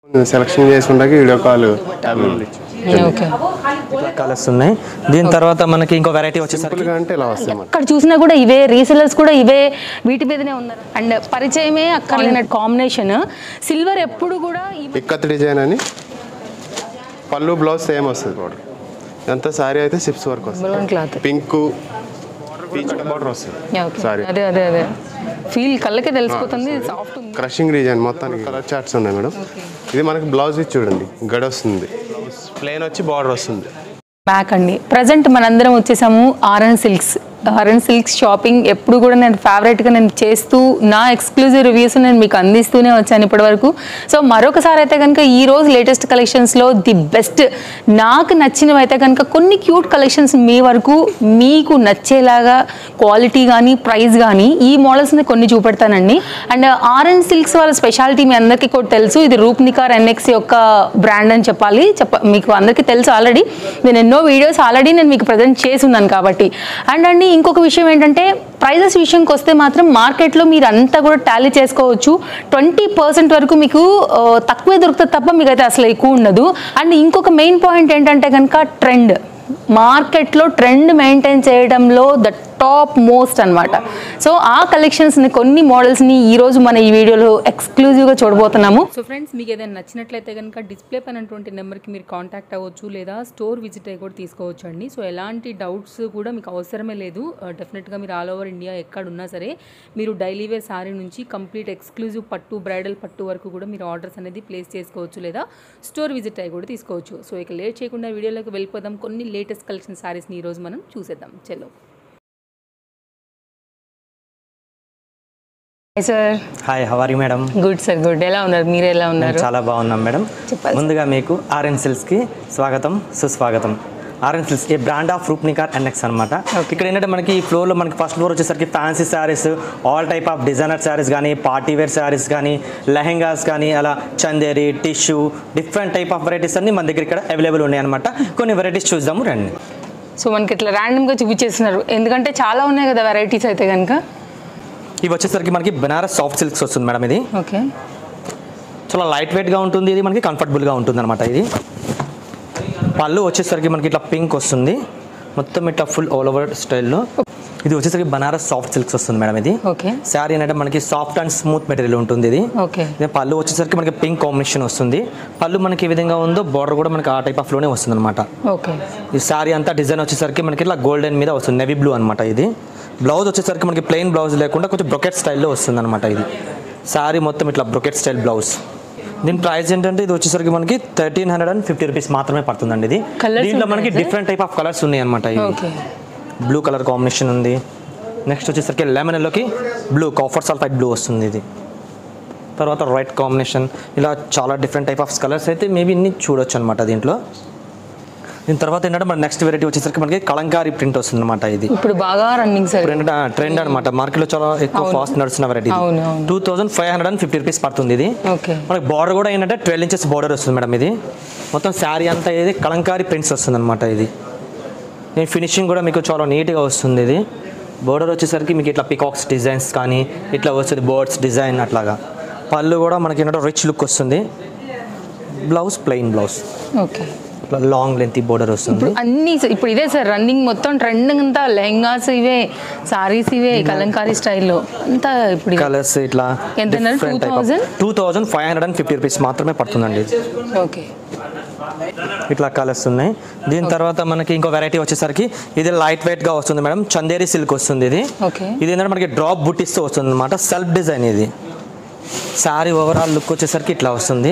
Selection చేసి ఉండగా video call okay colours ఉన్నాయి దీని తర్వాత మనకి ఇంకో వెరైటీ వచ్చేసరికి సింపుల్గా అంటే ఇలా వస్తాయి మనకి ఎక్కడ చూసినా కూడా ఇవే రీసెలర్స్ కూడా ఇవే వీటి మీదనే ఉన్నారు అండ్ పరిచయమే అక్కర్లేని కాంబినేషన్ సిల్వర్ ఎప్పుడు కూడా ఈ- ఇక్కత్ డిజైన్ అని పళ్ళు బ్లౌజ్ సేమ్ వస్తుంది బార్డర్ ఇదంతా సారీ అయితే సిప్స్ వర్క్ వస్తుంది maroon cloth pink peach border వస్తుంది ఓకే సారీ అదే అదే అదే ఫీల్ కళ్ళకే తెలిసిపోతుంది సాఫ్ట్ ఉంది క్రషింగ్ డిజైన్ మొత్తానికి కలర్ చార్ట్స్ ఉన్నాయి మేడం ఇది మనకి బ్లౌజ్ ఇచ్చి చూడండి గడ వస్తుంది ప్లేన్ వచ్చి బార్డర్ వస్తుంది బ్యాక్ అండి ప్రజెంట్ మనందరం వచ్చేసాము RN Silks RN Silks shopping ఎప్పుడు కూడా నేను ఫేవరెట్గా నేను చేస్తూ నా ఎక్స్క్లూజివ్ రివ్యూస్ నేను మీకు అందిస్తూనే వచ్చాను ఇప్పటి వరకు సో మరొకసారి అయితే కనుక ఈ రోజు లేటెస్ట్ కలెక్షన్స్లో ది బెస్ట్ నాకు నచ్చినవి అయితే కనుక కొన్ని క్యూట్ కలెక్షన్స్ మీ వరకు మీకు నచ్చేలాగా క్వాలిటీ కానీ ప్రైస్ కానీ ఈ మోడల్స్ని కొన్ని చూపెడతానండి అండ్ ఆర్ఎన్ సిల్క్స్ వాళ్ళ స్పెషాలిటీ మీ అందరికీ కూడా తెలుసు ఇది రూప్నికార్ ఎన్ఎక్స్ యొక్క బ్రాండ్ అని చెప్పాలి చెప్ప మీకు అందరికీ తెలుసు ఆల్రెడీ నేను ఎన్నో వీడియోస్ ఆల్రెడీ నేను మీకు ప్రజెంట్ చేసి ఉన్నాను కాబట్టి అండ్ అండి ఇంకొక విషయం ఏంటంటే ప్రైజెస్ విషయంకి వస్తే మాత్రం మార్కెట్లో మీరు అంతా కూడా టాలీ చేసుకోవచ్చు ట్వంటీ పర్సెంట్ వరకు మీకు ఆ, తక్కువే దొరుకుతుంది తప్ప మీకు అయితే అసలు ఎక్కువ ఉండదు అండ్ ఇంకొక మెయిన్ పాయింట్ ఏంటంటే కనుక ట్రెండ్ మార్కెట్లో ట్రెండ్ మెయింటైన్ చేయడంలో ద టాప్ మోస్ట్ అన్నమాట సో ఆ కలెక్షన్స్ని కొన్ని మోడల్స్ని ఈరోజు మన ఈ వీడియోలో ఎక్స్క్లూజివ్గా చూడబోతున్నాము సో ఫ్రెండ్స్ మీకు ఏదైనా నచ్చినట్లయితే కనుక డిస్ప్లే పైనటువంటి నెంబర్కి మీరు కాంటాక్ట్ అవ్వచ్చు లేదా స్టోర్ విజిట్ అయ్యి కూడా తీసుకోవచ్చు అండి సో ఎలాంటి డౌట్స్ కూడా మీకు అవసరమే లేదు డెఫినెట్గా మీరు ఆల్ ఓవర్ ఇండియా ఎక్కడ ఉన్నా సరే మీరు డైలీ వేర్ శారీ నుంచి కంప్లీట్ ఎక్స్క్లూజివ్ పట్టు బ్రైడల్ పట్టు వరకు కూడా మీరు ఆర్డర్స్ అనేది ప్లేస్ చేసుకోవచ్చు లేదా స్టోర్ విజిట్ అయ్యి కూడా తీసుకోవచ్చు సో ఇక లేట్ చేయకుండా వీడియోలోకి వెళ్ళిపోదాం కొన్ని లేటెస్ట్ కలెక్షన్ శారీస్ని ఈరోజు మనం చూసేద్దాం చలో sir hi how are you madam good sir good ఎలా ఉన్నారు మీరు ఎలా ఉన్నారు చాలా బాగున్నాం మేడం చెప్పాలి. ముందుగా మీకు ఆర్ఎన్ సిల్క్స్కి స్వాగతం సుస్వాగతం ఆర్ఎన్ సిల్క్స్ ఈ బ్రాండ్ ఆఫ్ రూప్నికార్ ఎన్ఎక్స్ అనమాట ఇక్కడ ఏంటంటే మనకి ఈ ఫ్లోర్లో మనకి ఫస్ట్ ఫ్లోర్ వచ్చేసరికి fancy sarees all type of designer sarees కానీ పార్టీ వేర్ శారీస్ కానీ లెహెంగాస్ కానీ అలా Chanderi tissue different type of varieties అన్ని మన దగ్గర ఇక్కడ అవైలబుల్ ఉన్నాయి అనమాట కొన్ని వెరైటీస్ చూద్దాము రండి సో మనకి ఇట్లా ర్యాండమ్గా చూపించేస్తున్నారు ఎందుకంటే చాలా ఉన్నాయి కదా వెరైటీస్ అయితే కనుక ఇవి వచ్చేసరికి మనకి బనారస్ సాఫ్ట్ సిల్క్స్ వస్తుంది మేడం ఇది ఓకే చాలా లైట్ వెయిట్గా ఉంటుంది ఇది మనకి కంఫర్టబుల్గా ఉంటుంది అనమాట ఇది పళ్ళు వచ్చేసరికి మనకి ఇట్లా పింక్ వస్తుంది మొత్తం ఇట్లా ఫుల్ ఆల్ ఓవర్ స్టైల్లో ఇది వచ్చేసరికి బనారస్ సాఫ్ట్ సిల్క్స్ వస్తుంది మేడం ఇది ఓకే శారీ ఏంటంటే మనకి సాఫ్ట్ అండ్ స్మూత్ మెటీరియల్ ఉంటుంది ఇది ఓకే ఇదే పళ్ళు వచ్చేసరికి మనకి పింక్ కాంబినేషన్ వస్తుంది పళ్ళు మనకి ఏ విధంగా ఉందో బార్డర్ కూడా మనకి ఆ టైప్ ఆఫ్ లోనే వస్తుంది అనమాట ఓకే ఈ శారీ అంతా డిజైన్ వచ్చేసరికి మనకి ఇట్లా గోల్డెన్ మీద వస్తుంది నెవీ బ్లూ అనమాట ఇది బ్లౌజ్ వచ్చేసరికి మనకి ప్లెయిన్ బ్లౌజ్ లేకుండా కొంచెం బ్రొకెట్ స్టైల్లో వస్తుంది అనమాట ఇది శారీ మొత్తం ఇట్లా బ్రొకెట్ స్టైల్ బ్లౌజ్ దీని ప్రైస్ ఏంటంటే ఇది వచ్చేసరికి మనకి thirteen hundred and fifty rupees మాత్రమే పడుతుందండి ఇది Colours దీంట్లో మనకి ఉంటాయా, sir? Different type of colours ఉన్నాయి అనమాట ఇది ఓకే బ్లూ కలర్ కాంబినేషన్ ఉంది నెక్స్ట్ వచ్చేసరికి లెమన్ ఎల్లోకి బ్లూ కాఫర్ సల్ఫైడ్ బ్లూ వస్తుంది ఇది తర్వాత వైట్ కాంబినేషన్ ఇలా చాలా డిఫరెంట్ టైప్ ఆఫ్ కలర్స్ అయితే మేబీ ఇన్ని చూడొచ్చు అనమాట దీంట్లో దీని తర్వాత ఏంటంటే మన నెక్స్ట్ వెరైటీ వచ్చేసరికి మనకి కలంకారీ ప్రింట్ వస్తుంది అనమాట ఇది ఇప్పుడు బాగా రన్నింగ్ సార్ ట్రెండ్ ట్రెండ్ అనమాట మార్కెట్లో చాలా ఎక్కువ ఫాస్ట్ నడుస్తున్న వెరైటీ అవును, అవును. Two thousand five hundred and fifty rupees పడుతుంది ఇది ఓకే మనకి బార్డర్ కూడా ఏంటంటే ట్వెల్వ్ ఇంచెస్ బార్డర్ వస్తుంది మేడం ఇది మొత్తం శారీ అంతా ఇది కలంకారీ ప్రింట్స్ వస్తుంది అనమాట ఇది నేను ఫినిషింగ్ కూడా మీకు చాలా నీట్గా వస్తుంది ఇది బోర్డర్ వచ్చేసరికి మీకు ఇట్లా పికాక్స్ డిజైన్స్ కానీ ఇట్లా వస్తుంది బర్డ్స్ డిజైన్ అట్లాగా పళ్ళు కూడా మనకి ఏంటంటే రిచ్ లుక్ వస్తుంది బ్లౌజ్ ప్లెయిన్ బ్లౌజ్ ఓకే ఇట్లా లాంగ్ లెంత్ బోర్డర్ వస్తుంది ఇప్పుడు అన్ని ఇప్పుడు ఇదే సార్ రన్నింగ్ మొత్తం ట్రెండింగ్ అంతా లెహంగాస్ ఇవే సారీస్ ఇవే కలంకారీ స్టైల్లో అంతా ఇప్పుడు ఇవే. కలర్స్ ఇట్లా ఎంత అన్నారు? 2000? Two thousand five hundred and fifty rupees మాత్రమే పడుతుందండి ఇది. ఓకే ఇట్లా కలర్స్ ఉన్నాయి దీని తర్వాత మనకి ఇంకో వెరైటీ వచ్చేసరికి ఇది లైట్ వెయిట్ గా వస్తుంది మేడం చందేరి సిల్క్ వస్తుంది ఇది ఓకే ఇది ఏంటంటే మనకి డ్రాప్ బుట్టిస్తూ వస్తుంది అనమాట సెల్ఫ్ డిజైన్ ఇది శారీ ఓవరాల్ లుక్ వచ్చేసరికి ఇట్లా వస్తుంది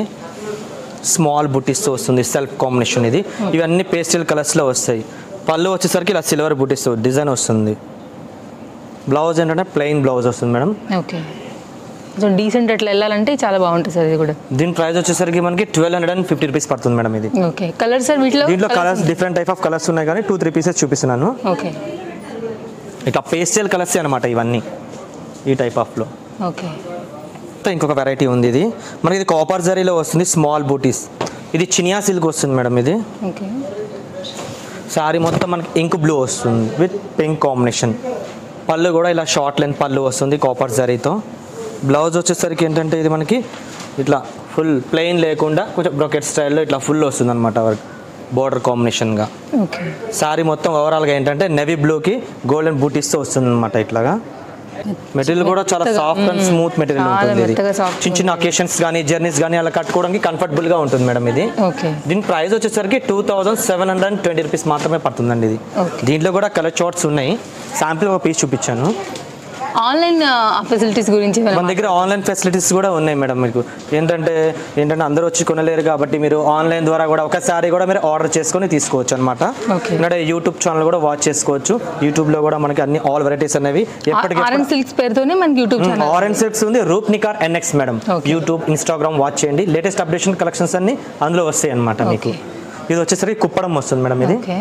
స్మాల్ బుట్టిస్తూ వస్తుంది సెల్ఫ్ కాంబినేషన్ ఇది ఇవన్నీ పేస్టల్ కలర్స్లో వస్తాయి పళ్ళు వచ్చేసరికి ఇలా సిల్వర్ బుట్టిస్తూ డిజైన్ వస్తుంది బ్లౌజ్ ఏంటంటే ప్లెయిన్ బ్లౌజ్ వస్తుంది మేడం ఓకే సో డీసెంట్ అట్లా వెళ్ళాలంటే చాలా బాగుంటుంది సార్ ఇది కూడా దీని ప్రైస్ వచ్చేసరికి మనకి twelve hundred and fifty rupees పడుతుంది మేడం ఇది ఓకే కలర్ సార్ వీటిలో దీంట్లో colours different type of colours ఉన్నాయి కానీ టూ త్రీ పీసెస్ చూపిస్తున్నాను ఓకే ఇట్లా పేస్టల్ కలర్స్ అనమాట ఇవన్నీ ఈ టైప్ ఆఫ్లో ఓకే ఇంకొక వెరైటీ ఉంది ఇది మనకి ఇది కాపర్ జరీలో వస్తుంది స్మాల్ బూటీస్ ఇది చినియా సిల్క్ వస్తుంది మేడం ఇది ఓకే శారీ మొత్తం మనకి ఇంక్ బ్లూ వస్తుంది విత్ పింక్ కాంబినేషన్ పళ్ళు కూడా ఇలా షార్ట్ లెంత్ పళ్ళు వస్తుంది కాపర్ జరీతో బ్లౌజ్ వచ్చేసరికి ఏంటంటే ఇది మనకి ఇట్లా ఫుల్ ప్లెయిన్ లేకుండా కొంచెం బ్రొకెట్ స్టైల్లో ఇట్లా ఫుల్ వస్తుంది అనమాట వర్క్ బోర్డర్ కాంబినేషన్గా ఓకే సారీ మొత్తం ఓవరాల్గా ఏంటంటే నెవీ బ్లూకి గోల్డెన్ బూటీస్తో వస్తుంది అనమాట ఇట్లాగా మెటీరియల్ కూడా చాలా మెత్తగా, సాఫ్ట్ అండ్ స్మూత్ మెటీరియల్ చాలా ఉంటుంది ఇది మెత్తగా soft చిన్న చిన్న అకేషన్స్ కానీ జర్నీస్ కానీ అలా కట్టుకోవడానికి కంఫర్టబుల్గా ఉంటుంది మేడం ఇది ఓకే దీని ప్రైస్ వచ్చేసరికి two thousand seven hundred and twenty rupees మాత్రమే పడుతుందండి ఇది Okay. దీంట్లో కూడా కలర్ చార్ట్స్ ఉన్నాయి శాంపిల్ ఒక పీస్ చూపించాను ఆన్లైన్ ఫెసిలిటీస్ గురించి ఏమైనా మన దగ్గర ఆన్లైన్ ఫెసిలిటీస్ కూడా ఉన్నాయి మేడం మీకు ఏంటంటే ఏంటంటే అందరూ వచ్చి కొనలేరు కాబట్టి మీరు ఆన్లైన్ ద్వారా కూడా ఒకసారి కూడా మీరు ఆర్డర్ చేసుకొని తీసుకోవచ్చు అనమాట Okay. ఇక్కడ యూట్యూబ్ ఛానల్ కూడా వాచ్ చేసుకోవచ్చు యూట్యూబ్లో కూడా మనకి అన్ని ఆల్ వెరైటీస్ అనేవి ఎప్పటికీ ఆరెంజ్ సిల్క్స్ పేరుతోనే మనకి యూట్యూబ్ ఛానల్ ఆరెంజ్ సిల్క్స్ ఉంది రూప్ నికార్ ఎన్ఎక్స్ madam Okay. YouTube Instagram watch చేయండి లేటెస్ట్ అప్డేషన్ కలెక్షన్స్ అన్ని అందులో వస్తాయి అనమాట మీకు ఇది వచ్చేసరికి కుప్పడం వస్తుంది మేడం ఇది ఓకే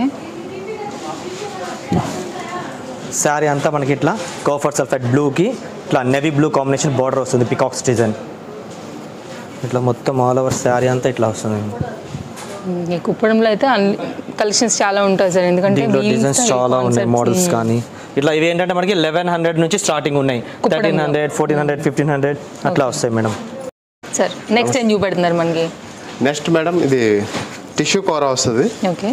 శారీ అంతా మనకి ఇట్లా కోఫర్ సల్ఫెట్ బ్లూకి ఇట్లా నెవీ బ్లూ కాంబినేషన్ బార్డర్ వస్తుంది పికాక్స్ డిజైన్ ఇట్లా మొత్తం ఆల్ ఓవర్ శారీ అంతా ఇట్లా వస్తుంది ఈ కుప్పడంలో అయితే అన్ని కలెక్షన్స్ చాలా ఉంటాయి సార్ ఎందుకంటే దీంట్లో wheels డిజైన్స్ style చాలా ఉన్నాయి concepts, మోడల్స్ మ్మ్. కానీ ఇట్లా ఇవి ఏంటంటే మనకి లెవెన్ హండ్రెడ్ నుంచి స్టార్టింగ్ ఉన్నాయి కుప్పడంలో. Thirteen hundred fourteen hundred fifteen hundred అట్లా వస్తాయి మేడం సార్ నెక్స్ట్ ఏం చూపెడుతున్నారు మనకి నెక్స్ట్ మేడం ఇది టిష్యూ కూర వస్తుంది ఓకే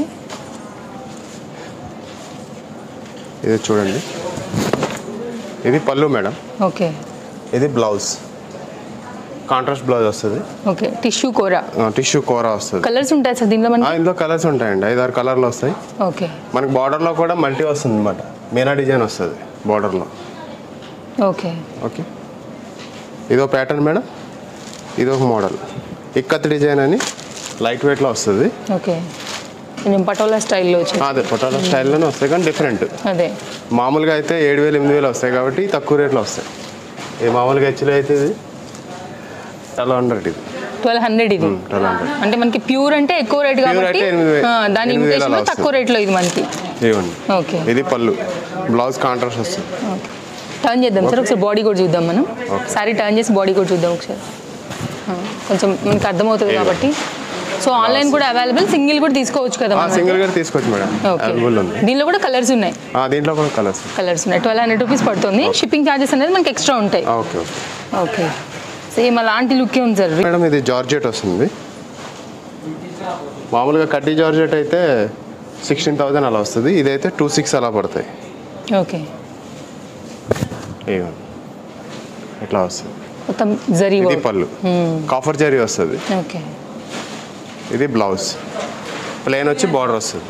ఇది చూడండి ఇది పళ్ళు మేడం ఓకే ఇది బ్లౌజ్ కాంట్రాస్ట్ బ్లౌజ్ వస్తుంది ఓకే టిష్యూ కూర టిష్యూ కూర వస్తుంది కలర్స్ ఉంటాయి సార్ దీనిలో ఆ, మనకి ఇందులో కలర్స్ ఉంటాయండి ఐదారు కలర్లు వస్తాయి ఓకే మనకి బార్డర్లో కూడా మల్టీ వస్తుంది అనమాట మీనా డిజైన్ వస్తుంది బార్డర్లో ఓకే ఓకే ఇదో ప్యాటర్న్ మేడం ఇది ఒక మోడల్ ఇక్కత్ డిజైన్ అని లైట్ వెయిట్లో వస్తుంది ఓకే కొంచెం పటోలా స్టైల్లో వచ్చింది అదే పొటాటో స్టైల్లోనే వస్తాయి కానీ డిఫరెంట్ అదే మామూలుగా అయితే ఏడు వేలు ఎనిమిది వేలు వస్తాయి కాబట్టి తక్కువ రేట్లో వస్తాయి ఈ మామూలుగా హెచ్లో అయితే ఇది ట్వెల్వ్ హండ్రెడ్ ఇది ట్వెల్వ్ హండ్రెడ్ ఇది ట్వెల్వ్ హండ్రెడ్ అంటే మనకి ప్యూర్ అంటే ఎక్కువ రేట్ Pure కాబట్టి అంటే ఎనిమిది వే- ఆ, దాని ఎనిమిది వేలు ఇమిటేషన్ అలా తక్కువ రేట్లో ఇది మనకి ఇవ్వండి ఓకే ఇది పళ్ళు బ్లౌజ్ కాంట్రాస్ట్ వస్తుంది టర్న్ చేద్దాం సార్ ఒకసారి బాడీ కూడా చూద్దాం మనం సారీ టర్న్ చేసి బాడీ కూడా చూద్దాం ఒకసారి ఆ, కొంచెం మనకి అర్థమవుతుంది కాబట్టి సో ఆన్లైన్ కూడా అవైలబుల్ సింగిల్ కూడా తీసుకోవచ్చు కదా మనం సింగిల్ గా తీసుకోవచ్చు మేడం ఓకే అవైలబుల్ ఉంది దీనిలో కూడా కలర్స్ ఉన్నాయి ఆ, దీంట్లో కూడా కలర్స్ కలర్స్ ఉన్నాయి ట్వెల్వ్ హండ్రెడ్ రూపీస్ పడుతుంది షిప్పింగ్ ఛార్జెస్ అనేది మనకి ఎక్స్ట్రా ఉంటాయి ఓకే ఓకే ఓకే సేమ్ అలాంటి లుక్కే ఉంది సార్ మేడం ఇది జార్జెట్ వస్తుంది మామూలుగా కడ్డీ జార్జెట్ అయితే సిక్స్టీన్ థౌజండ్ అలా వస్తుంది ఇదైతే టూ సిక్స్ అలా పడతాయి ఓకే ఇవ్వండి ఇట్లా వస్తుంది మొత్తం జరీ ఇది వర్క్ పళ్ళు కాఫర్ జరీ వస్తుంది ఓకే ఇది బ్లౌజ్ ప్లెయిన్ వచ్చి బార్డర్ వస్తుంది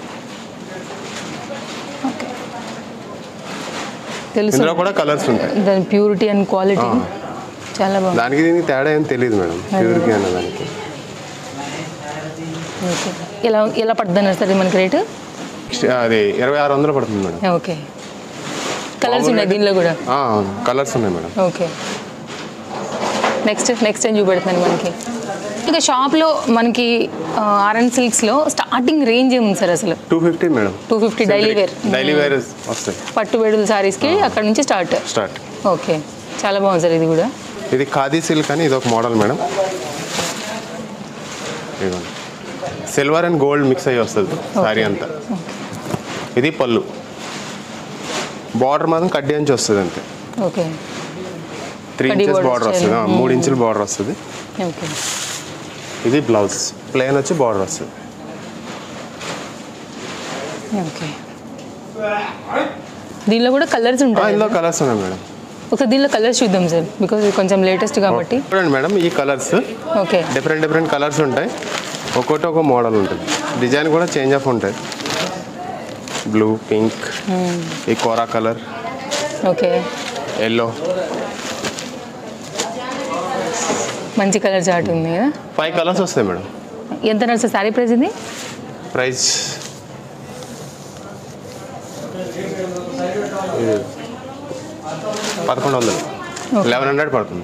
తెలుసు ఇందులో కూడా కలర్స్ ఉంటాయి దాని ప్యూరిటీ అండ్ క్వాలిటీ చాలా బాగుంది దానికి దీనికి తేడా ఏం తెలియదు మేడం ప్యూర్కి అన్న దానికి ఓకే ఎలా ఎలా పడుతుంది అన్నారు సార్ ఇది మనకి రేటు అది ఇరవై ఆరు వందలు పడుతుంది మేడం ఓకే కలర్స్ ఉన్నాయి దీనిలో కూడా కలర్స్ ఉన్నాయి madam okay next next time చూపెడుతున్నాను మనకి ఇక షాప్లో మనకి ఆర్ఎన్ సిల్క్స్లో స్టార్టింగ్ రేంజ్ ఏముంది సార్ అసలు two fifty madam two fifty daily wear daily wear వస్తాయి పట్టు వేడుల సారీస్కి అక్కడ నుంచి స్టార్ట్ స్టార్ట్ ఓకే చాలా బాగుంది సార్ ఇది కూడా ఇది ఖాదీ సిల్క్ అని ఇది ఒక మోడల్ మేడం ఇదిగోండి సిల్వర్ అండ్ గోల్డ్ మిక్స్ అయ్యి వస్తుంది సారీ అంతా ఇది పళ్ళు బార్డర్ మాత్రం కడ్డీ నుంచి వస్తుంది అంతే ఓకే త్రీ కడ్డీ ఇంచెస్ border బార్డర్ వస్తుంది ఆ, style. మూడు ఇంచుల బార్డర్ వస్తుంది ఓకే ఇది బ్లౌజ్ ప్లెయిన్ వచ్చి బార్డర్ వస్తుంది ఓకే దీనిలో కూడా కలర్స్ ఆ, ఉంటాయి ఇందులో కలర్స్ ఉన్నాయి మేడం ఒకసారి దీనిలో కలర్స్ చూద్దాం సార్ బికాజ్ ఇది కొంచెం లేటెస్ట్ కాబట్టి చూడండి మేడం ఈ colours okay different different colours ఉంటాయి ఒక్కొక్కటి ఒక మోడల్ ఉంటుంది డిజైన్ కూడా చేంజ్ ఆఫ్ ఉంటాయి బ్లూ పింక్ ఈ కోరా కలర్ ఓకే ఎల్లో మంచి కలర్ చార్ట్ ఉంది కదా ఫైవ్ కలర్స్ వస్తాయి మేడం ఎంత నడుస్తుంది శారీ ప్రైస్ ఇది ప్రైస్ ఇది పదకొండు వందలు లెవెన్ హండ్రెడ్ పడుతుంది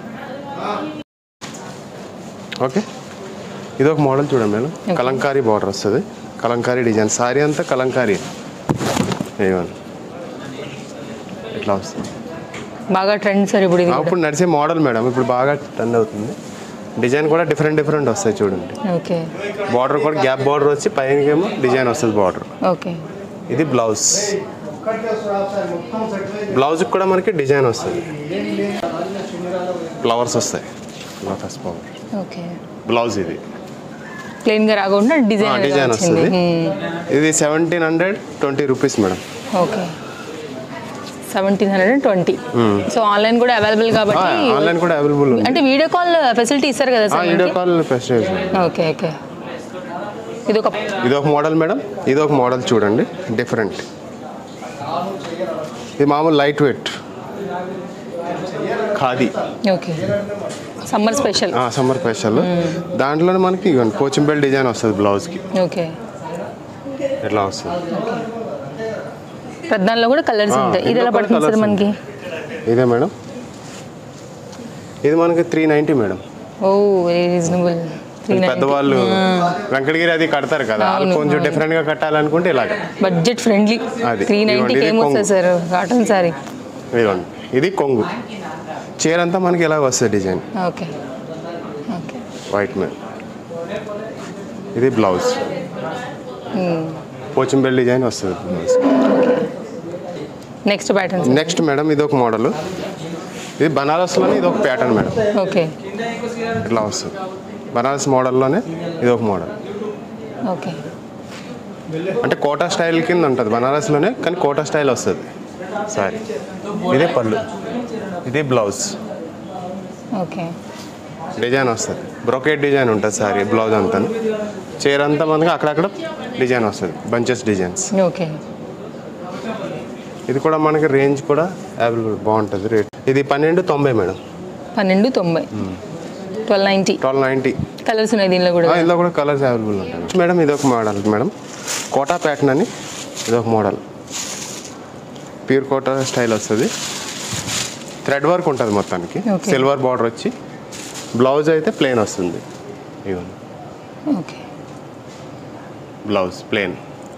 ఓకే ఇది ఒక మోడల్ చూడండి మేడం కలంకారీ బార్డర్ వస్తుంది కలంకారీ డిజైన్ సారీ అంతా కలంకారీ ఇవ్వండి ఇట్లా వస్తుంది బాగా ట్రెండ్ సార్ ఇప్పుడు ఇది ఆ, ఇప్పుడు నడిచే మోడల్ మేడం ఇప్పుడు బాగా టర్న్ అవుతుంది డిజైన్ కూడా డిఫరెంట్ డిఫరెంట్ వస్తాయి చూడండి ఓకే బార్డర్ కూడా గ్యాప్ బార్డర్ వచ్చి పైనకేమో డిజైన్ వస్తుంది బార్డర్ ఓకే ఇది బ్లౌజ్ బ్లౌజ్ కూడా మనకి డిజైన్ వస్తుంది ఫ్లవర్స్ వస్తాయి లోటస్ పవర్ ఓకే బ్లౌజ్ ఇది ప్లెయిన్గా రాకుండా డిజైన్ డిజైన్ వచ్చింది వస్తుంది ఇది seventeen hundred twenty rupees madam okay seventeen hundred and twenty so online కూడా అవైలబుల్ కాబట్టి ఆన్లైన్ కూడా అవైలబుల్ ఉంది అంటే వీడియో కాల్ ఫెసిలిటీ ఇస్తారు కదా sir video call facility okay okay ఇది ఒక ఇది ఒక మోడల్ మేడం ఇది ఒక మోడల్ చూడండి డిఫరెంట్ ఇది మామూలు light weight khadi okay summer special summer special దాంట్లోనే మనకి ఇవ్వండి పోచింబెల్ డిజైన్ వస్తుంది బ్లౌజ్కి ఓకే ఇట్లా వస్తుంది ప్రధానంలో కూడా కలర్స్ ఆ, ఉంటాయి ఇది ఇందులో ఎలా కూడా పడుతుంది సార్ colours మనకి ఇదే మేడం ఇది మనకి three ninety madam oh very reasonable three పెద్దవాళ్ళు వెంకటగిరి అది కడతారు కదా వాళ్ళు అవును, కొంచెం అవును. డిఫరెంట్ గా కట్టాలనుకుంటే ఇలాగ బడ్జెట్ ఫ్రెండ్లీ అది. త్రీ ఇదిగోండి, నైంటీకి ఇది ఏమొస్తుంది సార్ కాటన్ సారీ ఇదిగోండి ఇది కొంగు చీర అంతా మనకి ఇలా వస్తుంది డిజైన్ ఓకే ఓకే వైట్ మీద ఇది బ్లౌజ్ పోచంబెల్ డిజైన్ వస్తుంది blouse next pattern next madam ఇది ఒక మోడల్ ఇది బనారస్లోనే ఇది ఒక ప్యాటర్న్ మేడం ఓకే ఇట్లా వస్తుంది బనారస్ మోడల్లోనే ఇది ఒక మోడల్ ఓకే అంటే కోటా స్టైల్ కింద ఉంటుంది బనారస్లోనే కానీ కోటా స్టైల్ వస్తుంది సారీ ఇదే పళ్ళు ఇది బ్లౌజ్ ఓకే డిజైన్ వస్తుంది బ్రొకేట్ డిజైన్ ఉంటుంది సారీ బ్లౌజ్ అంతా చీర అంతా మనకి అక్కడక్కడ డిజైన్ వస్తుంది బంచెస్ డిజైన్స్ ఓకే ఇది కూడా మనకి రేంజ్ కూడా అవైలబుల్ బాగుంటుంది రేట్ ఇది పన్నెండు తొంభై మేడం పన్నెండు తొంభై twelve ninety twelve ninety colours ఉన్నాయి దీనిలో కూడా ఇందులో కూడా కలర్స్ అవైలబుల్ ఉంటాయి మేడం ఇది ఒక మోడల్ మేడం కోటా ప్యాటర్న్ అని ఇది ఒక మోడల్ ప్యూర్ కోటా స్టైల్ వస్తుంది థ్రెడ్ వర్క్ ఉంటుంది మొత్తానికి Okay. సిల్వర్ బార్డర్ వచ్చి బ్లౌజ్ అయితే ప్లెయిన్ వస్తుంది ఇవన్నీ ఓకే బ్లౌజ్ ప్లెయిన్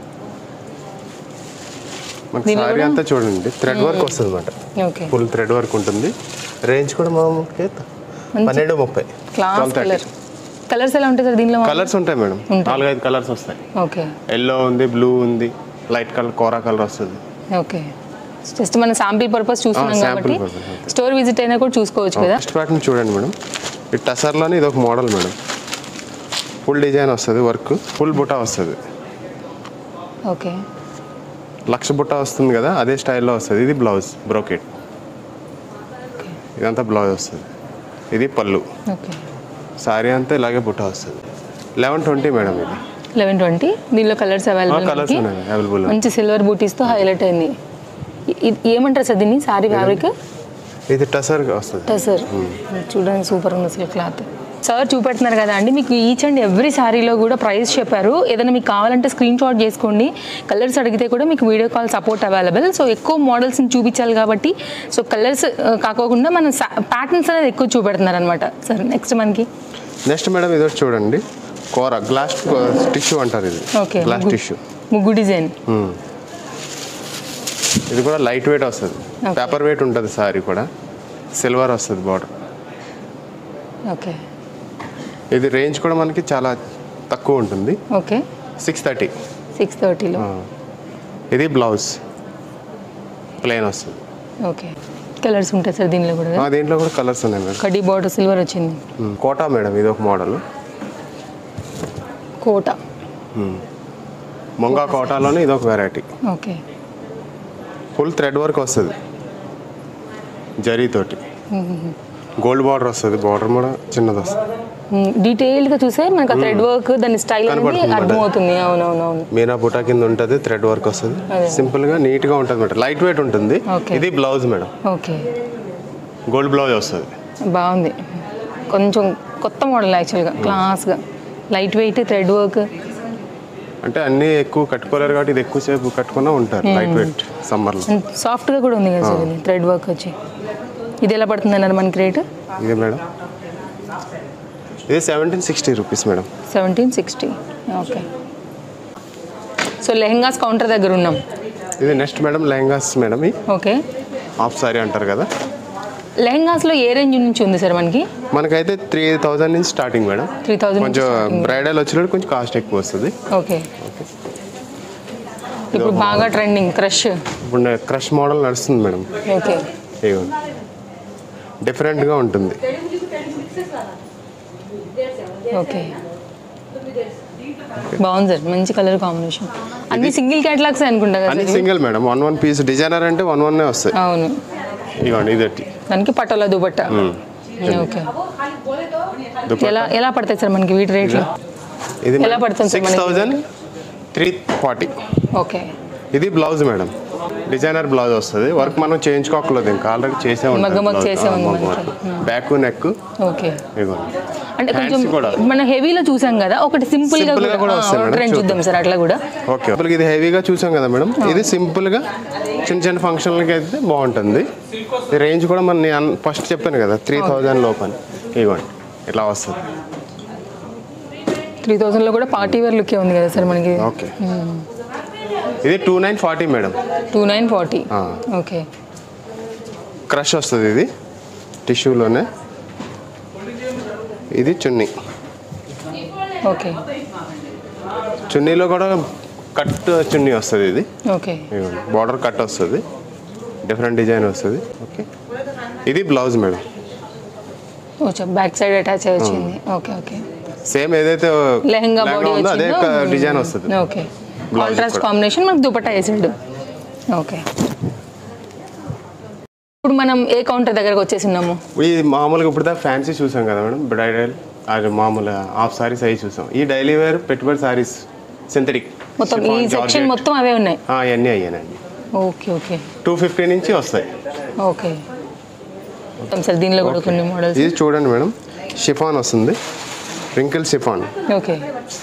మనకి దీనిలో సారీ కూడా- అంతా చూడండి థ్రెడ్ వర్క్ వస్తుంది అనమాట ఓకే ఫుల్ థ్రెడ్ వర్క్ ఉంటుంది రేంజ్ కూడా మామూలుగా పన్నెండు ముప్పై క్లాస్ కలర్ కలర్స్ ఎలా ఉంటాయి సార్ దీనిలో కలర్స్ ఉంటాయి మేడం నాలుగైదు కలర్స్ వస్తాయి ఓకే ఎల్లో ఉంది బ్లూ ఉంది లైట్ కలర్ కోరా కలర్ వస్తుంది ఓకే జస్ట్ మన శాంపిల్ పర్పస్ చూస్తున్నాం ఆ, sample కాబట్టి purpose, okay. స్టోర్ విజిట్ అయినా కూడా చూసుకోవచ్చు కదా ఫస్ట్ ప్యాటర్న్ చూడండి మేడం ఈ టసర్లోనే ఇది ఒక మోడల్ మేడం ఫుల్ డిజైన్ వస్తుంది వర్క్ ఫుల్ బుటా వస్తుంది ఓకే లక్ష బుట్ట వస్తుంది కదా అదే స్టైల్లో వస్తుంది ఇది బ్లౌజ్ బ్రోకెట్ ఇదంతా బ్లౌజ్ వస్తుంది ఇది పళ్ళు ఓకే సారీ అంతా ఇలాగే బుట్ట వస్తుంది లెవెన్ ట్వంటీ మేడం ఇది లెవెన్ ట్వంటీ దీనిలో కలర్స్ అవైలబుల్ కలర్స్ ఉన్నాయి అవైలబుల్ మంచి సిల్వర్ బూటీస్తో హైలైట్ అయింది ఇ- ఇది ఏమంటారు సార్ దీన్ని సారీ ఫ్యాబ్రిక్ ఇది టసర్ వస్తుంది సార్ చూడండి సూపర్ ఉంది అసలు క్లాత్ సార్ చూపెడుతున్నారు కదా అండి మీకు ఈచ్ అండ్ ఎవ్రీ శారీలో కూడా ప్రైస్ చెప్పారు ఏదైనా మీకు కావాలంటే స్క్రీన్ షాట్ చేసుకోండి కలర్స్ అడిగితే కూడా మీకు video call support available so ఎక్కువ మోడల్స్ని చూపించాలి కాబట్టి సో కలర్స్ కాకోకుండా మన ప్యాటర్న్స్ అనేది ఎక్కువ చూపెడుతున్నారు అనమాట సార్ నెక్స్ట్ మనకి నెక్స్ట్ మేడం ఇది ఒకటి చూడండి కూర గ్లాస్ టిష్యూ అంటారు ఇది ఓకే గ్లాస్ టిష్యూ ముగ్గు డిజైన్ ఇది కూడా లైట్ వెయిట్ వస్తుంది Okay. పేపర్ వెయిట్ ఉంటుంది సారీ కూడా సిల్వర్ వస్తుంది బార్డర్ ఓకే ఇది రేంజ్ కూడా మనకి చాలా తక్కువ ఉంటుంది ఓకే సిక్స్ థర్టీ సిక్స్ థర్టీలో ఇది బ్లౌజ్ ప్లెయిన్ వస్తుంది ఓకే కలర్స్ ఉంటాయి సార్ దీనిలో కూడా ఆ, దీంట్లో కూడా కలర్స్ ఉన్నాయి మేడం కడ్డీ బార్డర్ సిల్వర్ వచ్చింది మ్మ్. కోటా మేడం ఇది ఒక మోడల్ కోట మొంగా కోటాలోనే ఇది ఒక variety okay full thread work వస్తుంది జరీతోటి గోల్డ్ బార్డర్ వస్తుంది బార్డర్ కూడా చిన్నది వస్తుంది డీటెయిల్గా చూసే మనకు ఆ థ్రెడ్ వర్క్ దాని స్టైల్ అనేది కనపడుతుంది అర్థమవుతుంది అవునవునవును మీనా బుటా కింద ఉంటుంది థ్రెడ్ వర్క్ వస్తుంది అదే. సింపుల్ గా నీట్ గా ఉంటుంది మేడం లైట్ వెయిట్ ఉంటుంది Okay. ఇది blouse madam okay gold blouse వస్తుంది బాగుంది కొంచెం కొత్త మోడల్ యాక్చువల్గా క్లాస్గా లైట్ వెయిట్ థ్రెడ్ వర్క్ అంటే అన్ని ఎక్కువ కట్టుకోలేరు కాబట్టి ఇది ఎక్కువసేపు కట్టుకున్నా ఉంటారు లైట్ వెయిట్ సమ్మర్లో అండ్ సాఫ్ట్గా కూడా ఉంది కదా సార్ ఇది థ్రెడ్ వర్క్ వచ్చి ఇది ఎలా పడుతుంది అన్నారు మనకి రేట్ ఇదే మేడం ఇది seventeen sixty rupees madam seventeen sixty okay so lehengas counter దగ్గర ఉన్నాం ఇది నెక్స్ట్ మేడం లెహంగాస్ మేడం ఈ ఓకే హాఫ్ సారీ అంటారు కదా లెహంగాస్లో ఏ రేంజ్ నుంచి ఉంది సార్ మనకి మనకైతే త్రీ థౌజండ్ నుంచి స్టార్టింగ్ మేడం త్రీ థౌజండ్ కొంచెం బ్రైడల్ వచ్చినప్పుడు కొంచెం కాస్ట్ ఎక్కువ వస్తుంది ఓకే ఇప్పుడు బాగా ట్రెండింగ్ క్రష్ ఇప్పుడు క్రష్ మోడల్ నడుస్తుంది మేడం ఓకే ఇదిగో డిఫరెంట్గా ఉంటుంది ఓకే బాగుంది సార్ మంచి కలర్ కాంబినేషన్ అన్ని సింగిల్ క్యాటలాగ్స్ అనుకుంటా కదా అన్ని సార్ ఇవి? Single madam one one piece designer అంటే వన్ వన్ వస్తాయి అవును ఇవ్వండి ఇదొట్టి దానికి పటోలా దుపట్టా ఓకే ఎలా ఎలా పడతాయి సార్ మనకి వీటి రేట్లు ఇది ఎలా పడుతుంది సార్ సిక్స్ మనకి? థౌజండ్ త్రీ ఫార్టీ ఓకే ఇది బ్లౌజ్ మేడం డిజైనర్ బ్లౌజ్ వస్తుంది వర్క్ మనం చేయించుకోకలేదు ఇంకా ఆల్రెడీ చేసే మగ్గ మగ్గ చేసే ఉంది మనకి. బ్యాక్ నెక్ ఓకే ఇదిగోండి అంటే కొంచెం Hands కూడా. మన హెవీలో చూసాం కదా ఒకటి సింపుల్ గా Simple గా కూడా కూడా వస్తాయి మేడం, ట్రెండ్ చూద్దాం సార్ అట్లా కూడా ఓకే ఇప్పుడు ఇది హెవీగా చూసాం కదా మేడం ఇది సింపుల్గా చిన్న చిన్న ఫంక్షన్లకి అయితే బాగుంటుంది ఈ రేంజ్ కూడా మన నేను ఫస్ట్ చెప్పాను కదా త్రీ థౌజండ్ లోపల ఇవ్వండి ఇట్లా వస్తుంది త్రీ థౌసండ్ లో కూడా పార్టీ వేర్ లుక్ ఉంది కదా సార్ మనకి ఓకే ఇది two nine forty madam two nine forty ఆ. ఓకే క్రష్ వస్తుంది ఇది టిష్యూలోనే ఇది చున్నీ ఓకే చున్నీలో కూడా కట్ చున్నీ వస్తుంది ఇది ఓకే బార్డర్ కట్ వస్తుంది డిఫరెంట్ డిజైన్ వస్తుంది ఓకే ఇది బ్లౌజ్ మేడం వచ్చా బ్యాక్ సైడ్ అటాచ్ అయ్యి వచ్చింది ఓకే ఓకే సేమ్ ఏదైతే లెహంగా బాడీ ఉందో అదే వచ్చిందో డిజైన్ వస్తుంది ఓకే Blouse కాంట్రాస్ట్ కూడా. కాంబినేషన్ మనకు దుపట్టా వేసాడు ఓకే ఇప్పుడు మనం ఏ కౌంటర్ దగ్గరకు వచ్చేసి ఉన్నాము ఈ మామూలుగా ఇప్పుడు దాకా ఫ్యాన్సీ చూసాం కదా మేడం బ్రైడల్ అది మామూలు హాఫ్ సారీస్ అవి చూసాం ఈ డైలీ వేర్ పెట్టుబడి సారీస్ సింథటిక్ మొత్తం ఈ సెక్షన్ మొత్తం అవే ఉన్నాయి అవన్నీ అయ్యానండి ఓకే ఓకే టూ ఫిఫ్టీ నుంచి వస్తాయి ఓకే మొత్తం సార్ దీనిలో కూడా కొన్ని మోడల్స్ ఇది చూడండి మేడం షిఫాన్ వస్తుంది wrinkle chiffon okay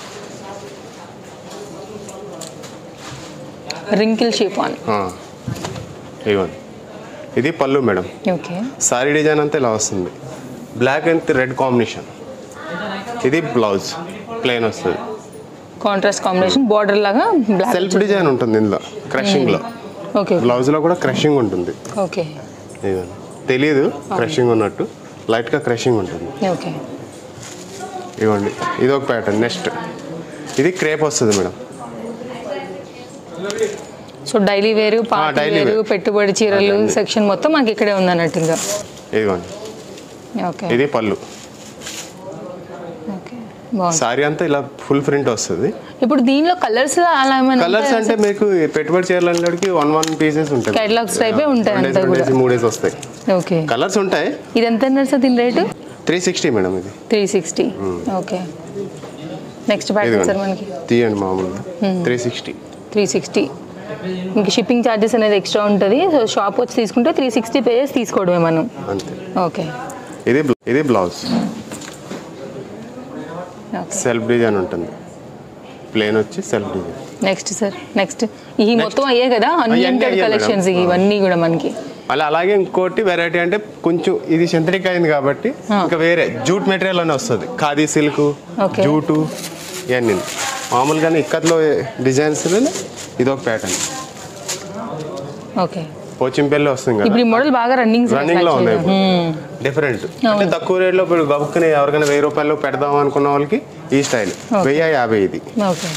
wrinkle chiffon ఇవ్వండి ఇది పళ్ళు మేడం ఓకే సారీ డిజైన్ అంతా ఇలా వస్తుంది బ్లాక్ అండ్ రెడ్ కాంబినేషన్ ఇది బ్లౌజ్ ప్లెయిన్ వస్తుంది కాంట్రాస్ట్ కాంబినేషన్ బార్డర్ లాగా బ్లాక్ సెల్ఫ్ డిజైన్ ఉంటుంది ఇందులో క్రషింగ్లో ఓకే బ్లౌజ్లో కూడా క్రషింగ్ ఉంటుంది ఓకే ఇదిగోండి తెలీదు క్రషింగ్ ఉన్నట్టు లైట్గా క్రషింగ్ ఉంటుంది ఓకే ఇవ్వండి ఇది ఒక ప్యాటర్న్ నెక్స్ట్ ఇది క్రేప్ వస్తుంది madam so daily wear party daily wear wear. పెట్టుబడి చీరలు సెక్షన్ మొత్తం మనకి ఇక్కడే ఉంది అన్నట్టు ఇంకా ఇదిగోండి ఓకే ఇది పళ్ళు ఓకే బాగుంది సారీ అంతా ఇలా ఫుల్ ప్రింట్ వస్తుంది ఇప్పుడు దీనిలో కలర్స్ అలా ఏమైనా కలర్స్ అంటే మీకు ఈ పెట్టుబడి చీరలు అనేటికి వన్ వన్ పీసెస్ ఉంటాయి Catalogs type ఏ ఉంటాయి Two days, అంతా two కూడా. days, మూడేసి వస్తాయి ఓకే కలర్స్ ఉంటాయి ఇది ఎంత అన్నారు సార్ దీని రేటు త్రీ సిక్స్టీ మేడం ఇది three sixty okay next pattern sir మనకి ఇదిగోండి తీయండి మామూలుగా త్రీ సిక్స్టీ త్రీ సిక్స్టీ ఇంక షిప్పింగ్ ఛార్జెస్ అనేది ఎక్స్ట్రా ఉంటుంది సో షాప్ వచ్చి తీసుకుంటే త్రీ సిక్స్టీ పేజెస్ తీసుకోవడమే మనం అంతే ఓకే ఇది బ్ల- ఇది బ్లౌజ్ ఓకే సెల్ఫ్ డిజైన్ ఉంటుంది ప్లేన్ వచ్చి self design next sir next ఈ మొత్తం అయ్యే కదా అన్లిమిటెడ్ అయ్యాయి కలెక్షన్స్ మేడం. ఇవన్నీ కూడా మనకి మళ్ళీ అలాగే ఇంకోటి వెరైటీ అంటే కొంచెం ఇది సింథటిక్ అయింది కాబట్టి ఇంకా వేరే జూట్ మెటీరియల్ అని వస్తుంది ఖాదీ సిల్క్ Okay. జూటు ఇవన్నీ మామూలుగానే ఇక్కత్లో డిజైన్స్ ఇది ఒక ప్యాటర్న్ ఓకే పోచింపల్లి వస్తుంది ఇప్పుడు కదా ఈ మోడల్ బాగా రన్నింగ్ రన్నింగ్ లో ఉన్నాయి ఇప్పుడు డిఫరెంట్ అంటే తక్కువ రేట్లో ఇప్పుడు గబుక్కుని ఎవరికైనా వెయ్యి రూపాయలు పెడదాం అనుకున్న వాళ్ళకి ఈ స్టైల్ వెయ్యి యాభై ఇది ఓకే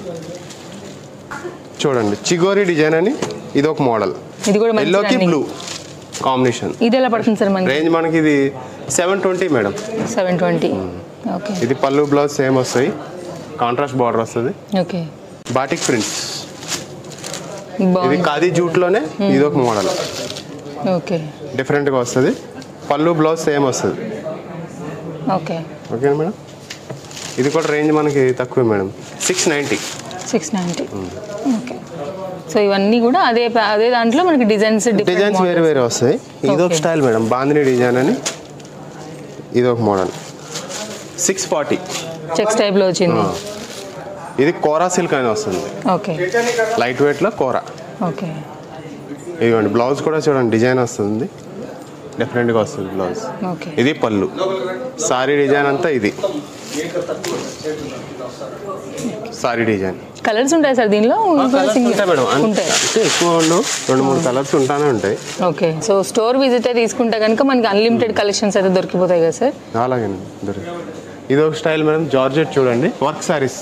చూడండి చిగోరి డిజైన్ అని ఇది ఒక మోడల్ ఇది కూడా మంచి ఎల్లోకి running. బ్లూ కాంబినేషన్ ఇది ఎలా పడుతుంది సార్ మనకి రేంజ్ మనకి ఇది seven twenty madam seven twenty okay ఇది పళ్ళు బ్లౌజ్ సేమ్ వస్తాయి కాంట్రాస్ట్ బార్డర్ వస్తుంది ఓకే బాటిక్ ప్రింట్స్ ఇది బాగుంది ఖాదీ జూట్లోనే ఇది ఒక మోడల్ ఓకే డిఫరెంట్గా వస్తుంది పళ్ళు బ్లౌజ్ సేమ్ వస్తుంది ఓకే ఓకేనా మేడం ఇది కూడా రేంజ్ మనకి తక్కువే madam six ninety six ninety okay so ఇవన్నీ కూడా అదే ప- అదే దాంట్లో మనకి డిజైన్స్ డిజైన్స్ వేరే వేరే వస్తాయి ఇది ఒక Okay. Style madam bandhani design అని ఇది ఒక మోడల్ సిక్స్ ఫార్టీ చెక్స్ టైప్లో వచ్చింది ఇది కోరా సిల్క్ అని వస్తుంది ఓకే లైట్ వెయిట్లో కోరా ఓకే ఇదిగోండి బ్లౌజ్ కూడా చూడండి డిజైన్ వస్తుంది డిఫరెంట్గా వస్తుంది బ్లౌజ్ ఓకే ఇది పళ్ళు సారీ డిజైన్ అంతా ఇది సారీ డిజైన్ కలర్స్ ఉంటాయి సార్ దీనిలో సింగిల్ ఉంటాయి మేడం ఉంటాయి అంటే ఎక్కువ ఉండవు రెండు మూడు కలర్స్ ఉంటానే ఉంటాయి ఓకే సో స్టోర్ విజిట్ తీసుకుంటే కనుక మనకి అన్లిమిటెడ్ కలెక్షన్స్ అయితే దొరికిపోతాయి కదా సార్ అలాగేనండి దొరికి ఇది ఒక స్టైల్ మేడం జార్జెట్ చూడండి వర్క్ సారీస్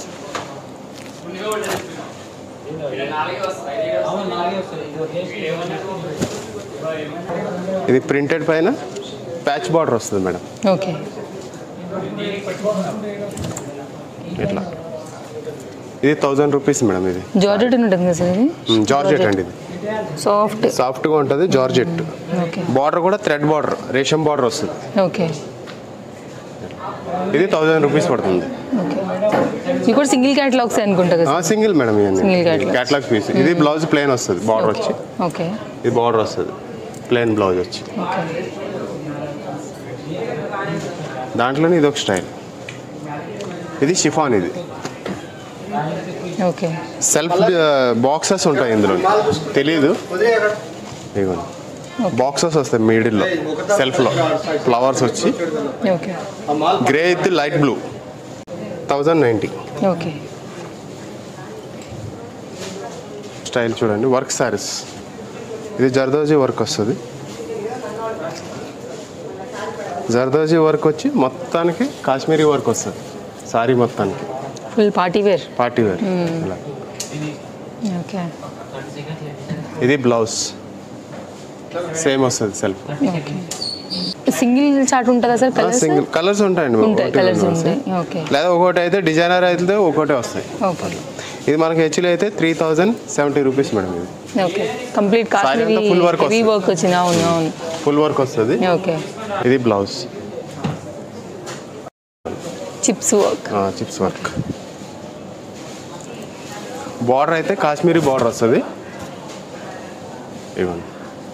ఇది ప్రింటెడ్ పైన ప్యాచ్ బార్డర్ వస్తుంది మేడం ఓకే ఇట్లా ఇది థౌజండ్ రూపీస్ మేడం ఇది జార్జెట్ అని ఉంటుంది కదా సార్ ఇది జార్జెట్ అండి ఇది సాఫ్ట్ సాఫ్ట్గా ఉంటుంది జార్జెట్ ఓకే బార్డర్ కూడా థ్రెడ్ బార్డర్ రేషం బార్డర్ వస్తుంది ఓకే ఇది థౌజండ్ రూపీస్ పడుతుంది ఓకే ఇది కూడా సింగిల్ క్యాటలాగ్స్ అనుకుంటా కదా సింగిల్ మేడం Single ఇవన్నీ catalog. క్యాట్లాగ్ పీస్ ఇది బ్లౌజ్ ప్లేన్ వస్తుంది బార్డర్ వచ్చి ఓకే ఇది బార్డర్ వస్తుంది ప్లేన్ బ్లౌజ్ వచ్చి ఓకే దాంట్లోనే ఇది ఒక స్టైల్ ఇది షిఫాన్ ఇది ఓకే సెల్ఫ్ బాక్సెస్ ఉంటాయి ఇందులో తెలీదు ఇదిగోండి బాక్సెస్ వస్తాయి మిడిల్లో సెల్ఫ్లో ఫ్లవర్స్ వచ్చి okay grey with light blue thousand ninety okay style చూడండి వర్క్ సారీస్ ఇది జర్దోజీ వర్క్ వస్తుంది జర్దోజీ వర్క్ వచ్చి మొత్తానికి కాశ్మీరీ వర్క్ వస్తుంది సారీ మొత్తానికి full party wear party wear ఇలా. ఓకే ఇది బ్లౌజ్ సేమ్ వస్తుంది సెల్ఫ్ ఓకే సింగిల్ చార్ట్ ఉంటుందా సార్ కలర్స్ సింగిల్ కలర్స్ ఉంటాయండి ఉంటాయి ఒకటి కలర్స్ రెండు ఉంటాయి వస్తాయి. ఓకే లేదా ఒకటి అయితే డిజైనర్ అయితే ఒకటే వస్తాయి ఓకే ఇది మనకి హెచ్లో అయితే three thousand seventy rupees madam ఇది ఓకే కంప్లీట్ కాశ్మీరీ అంతా full work హెవీ వస్తుంది. వర్క్ వచ్చింది అవును అవును ఫుల్ వర్క్ వస్తుంది ఓకే ఇది blouse chips work chips work border అయితే కాశ్మీరీ బార్డర్ వస్తుంది ఇవ్వండి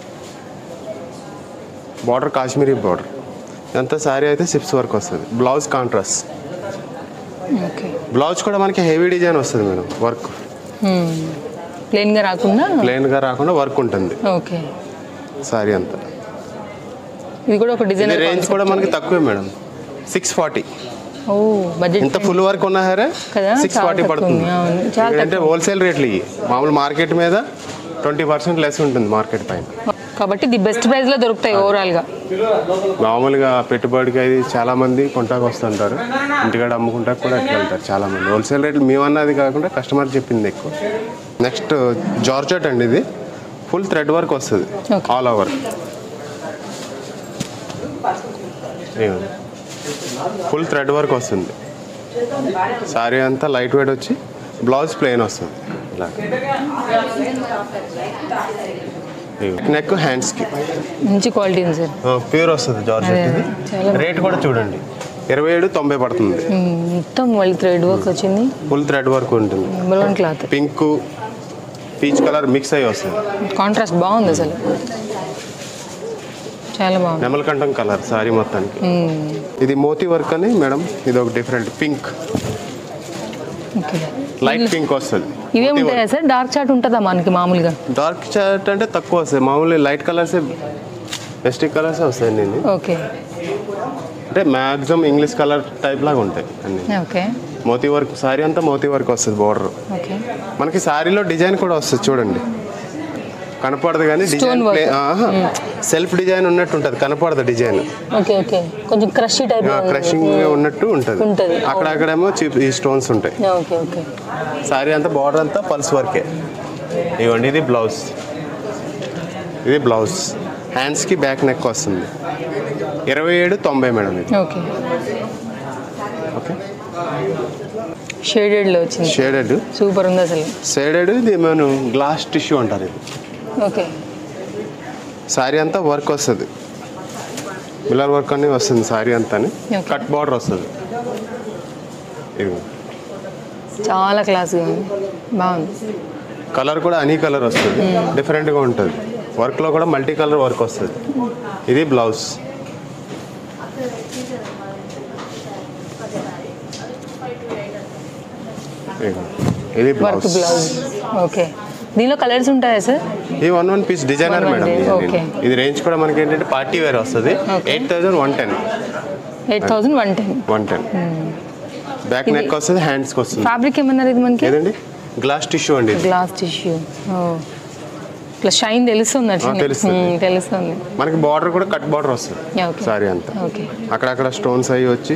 బార్డర్ కాశ్మీరీ బార్డర్ ఎంత శారీ అయితే చిప్స్ వర్క్ వస్తుంది బ్లౌజ్ కాంట్రాస్ట్ ఓకే బ్లౌజ్ కూడా మనకి హెవీ డిజైన్ వస్తుంది మేడం వర్క్ ప్లెయిన్గా రాకుండా ప్లెయిన్గా రాకుండా వర్క్ ఉంటుంది ఓకే శారీ అంతా ఇది కూడా ఒక ఇది డిజైన్ రేంజ్ కూడా మనకి తక్కువే madam six forty oh budget ఇంత ఫుల్ వర్క్ ఉన్నా సరే కదా, సిక్స్ చాలా ఫార్టీ తక్కువ పడుతుంది ఉంది, అవును, చాలా అంటే హోల్సేల్ రేట్లు ఇవి మామూలు మార్కెట్ మీద ట్వంటీ పర్సెంట్ లెస్ ఉంటుంది మార్కెట్ పైన కాబట్టి ది బెస్ట్ ప్రైస్ లో దొరుకుతాయి ఓవరాల్ గా మామూలుగా పెట్టుబడికి అది చాలా మంది కొంటాకు వస్తుంటారు ఇంటికాడ అమ్ముకుంటాకు కూడా అట్లా వెళ్తారు చాలా మంది హోల్సేల్ రేట్లు మేమన్నది కాకుండా కస్టమర్ చెప్పింది ఎక్కువ నెక్స్ట్ జార్జెట్ అండి ఇది ఫుల్ థ్రెడ్ వర్క్ వస్తుంది Okay. All over full thread work వస్తుంది సారీ అంతా లైట్ వెయిట్ వచ్చి బ్లౌజ్ ప్లెయిన్ వస్తుంది ఇలా నెక్ హ్యాండ్స్కి మంచి క్వాలిటీ ఉంది సార్ ప్యూర్ వస్తుంది జార్జెట్ అదే, ఇది చాలా రేట్ కూడా చూడండి ఇరవై ఏడు తొంభై పడుతుంది మ్మ్, మొత్తం మళ్ళీ థ్రెడ్ వర్క్ వచ్చింది ఫుల్ థ్రెడ్ వర్క్ ఉంటుంది number one cloth pink peach colour mix అయ్యి వస్తుంది కాంట్రాస్ట్ బాగుంది అసలు చాలా బాగుంది నెమలకంఠం కలర్ సారీ మొత్తానికి మ్మ్, ఇది మోతీ వర్క్ అని మేడం ఇది ఒక different pink okay light pink వస్తుంది ఇవే ఉంటాయా సార్ డార్క్ చార్ట్ ఉంటుందా మనకి మామూలుగా డార్క్ చార్ట్ అంటే తక్కువ వస్తాయి మామూలు లైట్ కలర్సే బెస్టిక్ కలర్సే వస్తాయి నేను ఓకే అంటే మ్యాక్సిమం ఇంగ్లీష్ కలర్ టైప్ లాగా ఉంటాయి అన్ని ఓకే మోతీ వర్క్ సారీ అంతా మోతీ వర్క్ వస్తుంది బార్డర్ ఓకే మనకి సారీలో డిజైన్ కూడా వస్తుంది చూడండి కనపడదు కానీ డిజైన్ work. సెల్ఫ్ డిజైన్ ఉన్నట్టు ఉంటుంది కనపడదు డిజైన్ ఓకే ఓకే కొంచెం క్రష్ టైప్ క్రషింగ్ ఉన్నట్టు ఉంటుంది ఉంటది. అక్కడ అక్కడేమో చీప్ ఈ స్టోన్స్ ఉంటాయి ఓకే ఓకే సారీ అంతా బార్డర్ అంతా పల్స్ వర్కే ఇవ్వండి ఇది బ్లౌజ్ ఇది బ్లౌజ్ హ్యాండ్స్కి బ్యాక్ నెక్ వస్తుంది ఇరవై ఏడు తొంభై మేడం ఇది ఓకే ఓకే షేడెడ్లో వచ్చింది షేడెడ్ సూపర్ ఉంది అసలు షేడెడ్ ఇది మనం గ్లాస్ టిష్యూ అంటారు ఇది ఓకే సారీ అంతా వర్క్ వస్తుంది మిల్లర్ వర్క్ అని వస్తుంది సారీ అంతా Okay. కట్ బార్డర్ వస్తుంది ఇది చాలా క్లాస్గా ఉంది బాగుంది కలర్ కూడా అనీ కలర్ వస్తుంది డిఫరెంట్గా ఉంటుంది వర్క్లో కూడా మల్టీ కలర్ వర్క్ వస్తుంది ఇది బ్లౌజ్ ఇదిగో. ఇది వర్క్ బ్లౌజ్ బ్లౌజ్ ఓకే దీనిలో కలర్స్ ఉంటాయా సార్ ఇది one one piece designer One one madam day, ఇది. okay. ఇది రేంజ్ కూడా మనకి ఏంటంటే పార్టీ వేర్ వస్తుంది Okay. Eight thousand one ten eight thousand one ten one ten back ఇది- నెక్ వస్తుంది హ్యాండ్స్కి వస్తుంది ఫ్యాబ్రిక్ ఏమన్నారు ఇది మనకి ఏదండి గ్లాస్ టిష్యూ అండి ఇది గ్లాస్ టిష్యూ ఇట్లా షైన్ తెలుస్తుంది అట్లా ఆ, తెలుస్తుంది. తెలుస్తుంది మనకి బార్డర్ కూడా కట్ బార్డర్ వస్తుంది Yeah, okay. సారీ అంతా ఓకే అక్కడక్కడ స్టోన్స్ అవి వచ్చి